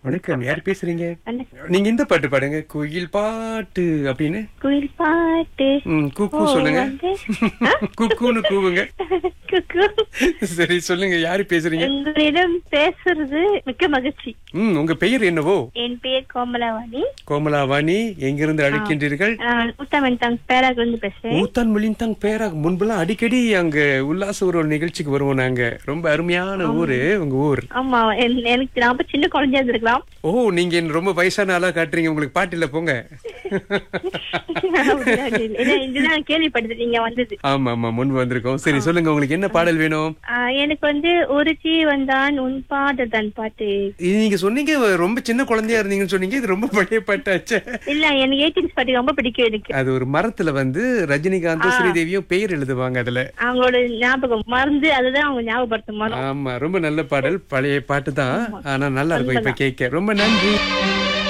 வணக்கம் யார் பேசுறீங்க வணக்கம். நீங்க இந்த பாட்டு பாடுங்க குயில் பாட்டு அப்படின்னு குயில் பாட்டு ம், கூக்கு ஓ, சொல்லுங்க வந்து, குக்குன்னு கூவுங்க குக்கு. சரி சொல்லுங்க யாரு பேசுறீங்க உங்களிடம் பேசுறது மிக்க மகிழ்ச்சி ம் உங்க பெயர் என்னவோ என் பெயர் கோமலாவாணி கோமலாவாணி எங்கிருந்து அழைக்கின்றீர்கள் நான் ஊத்தமன் தாங் பேராக இருந்து பேசுறேன் ஊத்தான் மொழிந்தான் பேரா முன்பெல்லாம் அடிக்கடி அங்க உல்லாச ஒரு நிகழ்ச்சிக்கு வருவோம் நாங்க ரொம்ப அருமையான ஊரு உங்க ஊர் ஆமா என்- எனக்கு நான் அப்ப சின்ன குழந்தையா இருந்திருக்கலாம் ஓ நீங்க என்ன ரொம்ப வயசான ஆளா காட்டுறீங்க உங்களுக்கு பாட்டு இல்ல போங்க ஏன்னா, இதுதான் கேள்விப்பட்டது நீங்க வந்தது ஆமா ஆமா முன்பு வந்திருக்கோம் சரி சொல்லுங்க உங்களுக்கு என்ன பாடல் வேணும் ஆ, எனக்கு வந்து ஒரு ஜீ வந்தான் உன் பாடுதான் பாட்டு இது நீங்க சொன்னீங்க ரொம்ப சின்ன குழந்தையா இருந்தீங்கன்னு சொன்னீங்க இது ரொம்ப பழைய பாட்டாச்சே இல்ல எனக்கு எயிட்டீன்ஸ் பாட்டு ரொம்ப பிடிக்கும் எனக்கு அது ஒரு மரத்துல வந்து ரஜினிகாந்தும் ஸ்ரீதேவியும் பெயர் எழுதுவாங்க அதுல அவங்களோட ஞாபகம் மறந்து அதுதான் அவங்க ஞாபகப்படுத்தும் மரம் ஆமா ரொம்ப நல்ல பாடல் பழைய பாட்டு தான் ஆனா நல்லா இருக்கும் இப்ப கேட்க ரொம்ப நன்றி